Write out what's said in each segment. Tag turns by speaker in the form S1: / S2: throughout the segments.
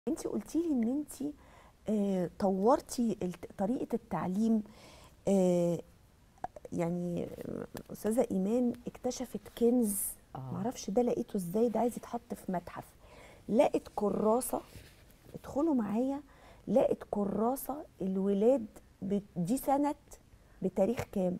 S1: انت قلتي لي ان انت آه، طورتي الت- طريقه التعليم آه، يعني آه، استاذه ايمان اكتشفت كنز
S2: آه.
S1: معرفش ده لقيته ازاي ده عايز يتحط في متحف لقت كراسه ادخلوا معايا لقت كراسه الولاد ب- دي سنه بتاريخ كام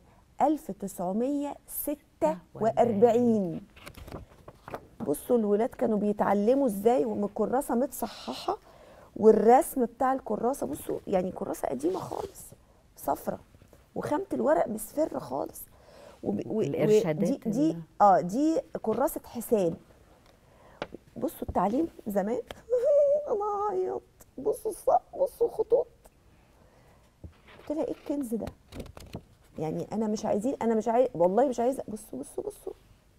S1: 1946 بصوا الولاد كانوا بيتعلموا ازاي ومن الكراسه متصححه والرسم بتاع الكراسه بصوا يعني كراسه قديمه خالص صفرة وخامه الورق مصفر خالص وب- و- و-
S2: الإرشادات
S1: دي, دي
S2: ال-
S1: اه دي كراسه حساب بصوا التعليم زمان انا عيط بصوا الصق بصوا الخطوط قلت لها ايه الكنز ده يعني انا مش عايزين انا مش عايز والله مش عايزه بصوا بصوا بصوا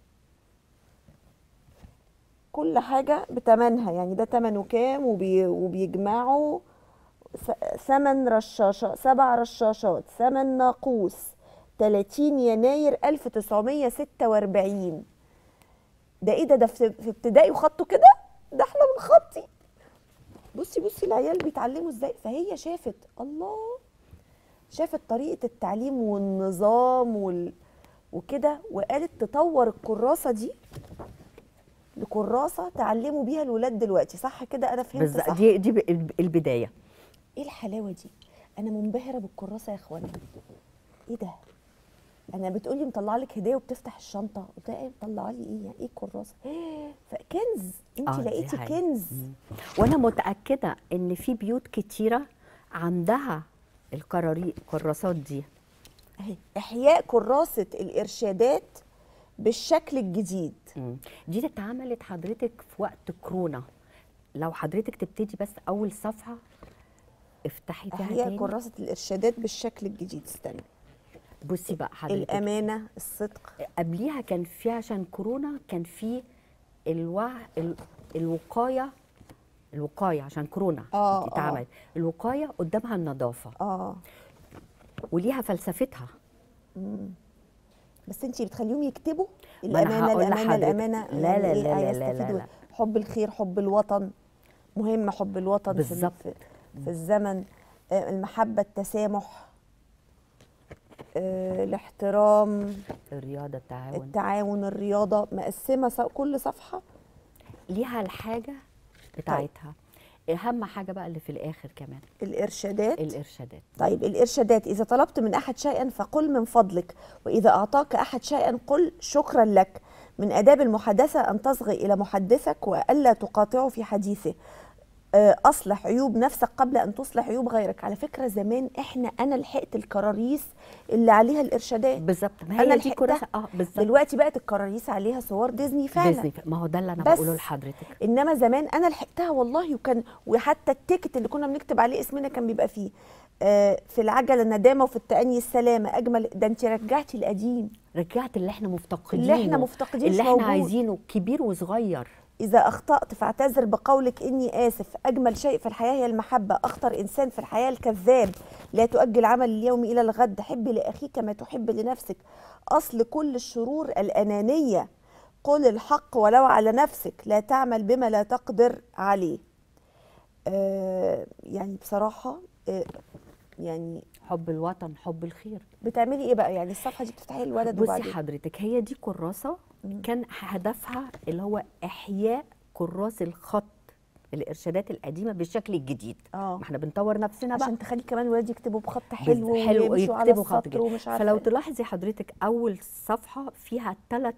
S1: كل حاجة بتمنها يعني ده تمنه كام وبي وبيجمعوا س- ثمن رشاشة سبع رشاشات ثمن ناقوس 30 يناير 1946 ده ايه ده ده في في ابتدائي وخطه كده ده احنا بنخطي بصي بصي العيال بيتعلموا ازاي فهي شافت الله شافت طريقة التعليم والنظام وال... وكده وقالت تطور الكراسة دي لكراسة تعلموا بيها الولاد دلوقتي صح كده انا فهمت
S2: بس
S1: صح
S2: دي دي ب- البدايه
S1: ايه الحلاوه دي انا منبهره بالكراسه يا اخوانا ايه ده انا بتقولي مطلعه لك هديه وبتفتح الشنطه قلت لها ايه مطلعه لي ايه يعني ايه الكراسه فكنز انت
S2: آه، دي
S1: لقيتي
S2: حقيقة.
S1: كنز
S2: وانا متاكده ان في بيوت كتيره عندها القراري الكراسات دي
S1: اهي احياء كراسه الارشادات بالشكل الجديد
S2: مم. دي اتعملت حضرتك في وقت كورونا لو حضرتك تبتدي بس اول صفحه افتحي فيها
S1: احياء
S2: تاني
S1: كراسه الارشادات بالشكل الجديد استنى
S2: بصي بقى حضرتك
S1: الامانه الصدق
S2: قبليها كان في عشان كورونا كان في الوع... ال... الوقايه الوقايه عشان كورونا
S1: آه،
S2: اتعملت الوقايه قدامها النظافه
S1: اه
S2: وليها فلسفتها
S1: بس انت بتخليهم يكتبوا
S2: ما أنا
S1: الامانه
S2: هقول
S1: الامانه
S2: لحضرتك.
S1: الامانه
S2: لا،
S1: يعني
S2: لا،
S1: إيه
S2: لا، لا، لا،
S1: هيستفيدوا؟
S2: لا.
S1: حب الخير حب الوطن مهم حب الوطن في ال-
S2: بالظبط.
S1: في, في الزمن آه، المحبه التسامح آه، الاحترام
S2: الرياضه التعاون
S1: التعاون الرياضه مقسمه ص- كل صفحه
S2: ليها الحاجه بتاعتها اهم حاجه بقى اللي في الاخر كمان
S1: الارشادات
S2: الارشادات
S1: طيب الإرشادات إذا طلبت من أحد شيئا فقل من فضلك وإذا أعطاك أحد شيئا قل شكرا لك من آداب المحادثة أن تصغي إلى محدثك وألا تقاطعه في حديثه آه، أصلح عيوب نفسك قبل أن تصلح عيوب غيرك على فكرة زمان إحنا أنا لحقت الكراريس اللي عليها الإرشادات
S2: بالظبط ما
S1: أنا
S2: هي دي
S1: لحقتها.
S2: كراسه اه بالظبط
S1: دلوقتي بقت الكراريس عليها صور ديزني فعلا
S2: ديزني ما هو ده اللي انا
S1: بس.
S2: بقوله لحضرتك
S1: انما زمان انا لحقتها والله وكان وحتى التيكت اللي كنا بنكتب عليه اسمنا كان بيبقى فيه آه، في العجله الندامه وفي التأني السلامه اجمل ده انت رجعتي القديم
S2: رجعت اللي احنا مفتقدينه
S1: اللي احنا مفتقدينه
S2: اللي
S1: مش
S2: احنا
S1: موجود.
S2: عايزينه كبير وصغير
S1: اذا اخطات فاعتذر بقولك اني اسف اجمل شيء في الحياه هي المحبه اخطر انسان في الحياه الكذاب لا تؤجل عمل اليوم الى الغد حب لاخيك ما تحب لنفسك اصل كل الشرور الانانيه قل الحق ولو على نفسك لا تعمل بما لا تقدر عليه آه يعني بصراحه آه يعني
S2: حب الوطن حب الخير
S1: بتعملي ايه بقى يعني الصفحه دي بتفتحي الولد
S2: بصي
S1: وبعدين
S2: حضرتك هي دي كراسه كان هدفها اللي هو احياء كراس الخط الارشادات القديمه بالشكل الجديد
S1: اه
S2: ما احنا بنطور نفسنا بقى
S1: عشان تخلي كمان الولاد يكتبوا بخط حلو
S2: بز- حلو
S1: ويمشوا على
S2: يكتبوا خط
S1: السطر
S2: جديد.
S1: ومش عارفه
S2: فلو
S1: إيه.
S2: تلاحظي حضرتك اول صفحه فيها ثلاث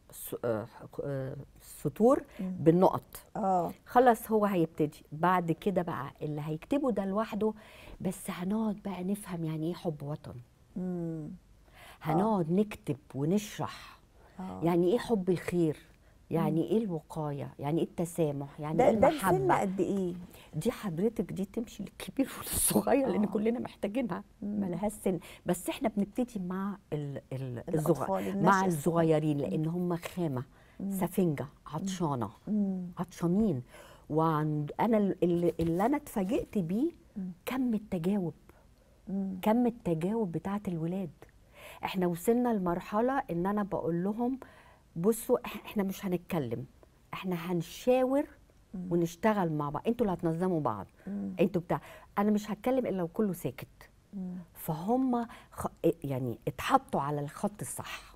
S2: سطور بالنقط
S1: اه
S2: خلاص هو هيبتدي بعد كده بقى اللي هيكتبه ده لوحده بس هنقعد بقى نفهم يعني ايه حب وطن
S1: امم
S2: هنقعد نكتب ونشرح
S1: آه.
S2: يعني ايه حب الخير يعني ايه الوقايه يعني ايه التسامح يعني
S1: ده
S2: ايه
S1: ده السن
S2: المحبه
S1: قد ايه
S2: دي حضرتك دي تمشي للكبير وللصغير لان
S1: آه.
S2: كلنا محتاجينها ملهاش سن بس احنا بنبتدي مع ال ال الصغير
S1: الأطفال،
S2: مع
S1: النشء
S2: الصغيرين لان هم خامه سفنجه عطشانه
S1: مم.
S2: عطشانين وعند انا اللي, اللي انا اتفاجئت بيه كم التجاوب
S1: مم.
S2: كم التجاوب بتاعت الولاد احنا وصلنا لمرحله ان انا بقول لهم بصوا إح- احنا مش هنتكلم احنا هنشاور ونشتغل مع بعض انتوا اللي هتنظموا بعض انتوا بتاع انا مش هتكلم الا لو كله ساكت فهم خ... يعني اتحطوا على الخط الصح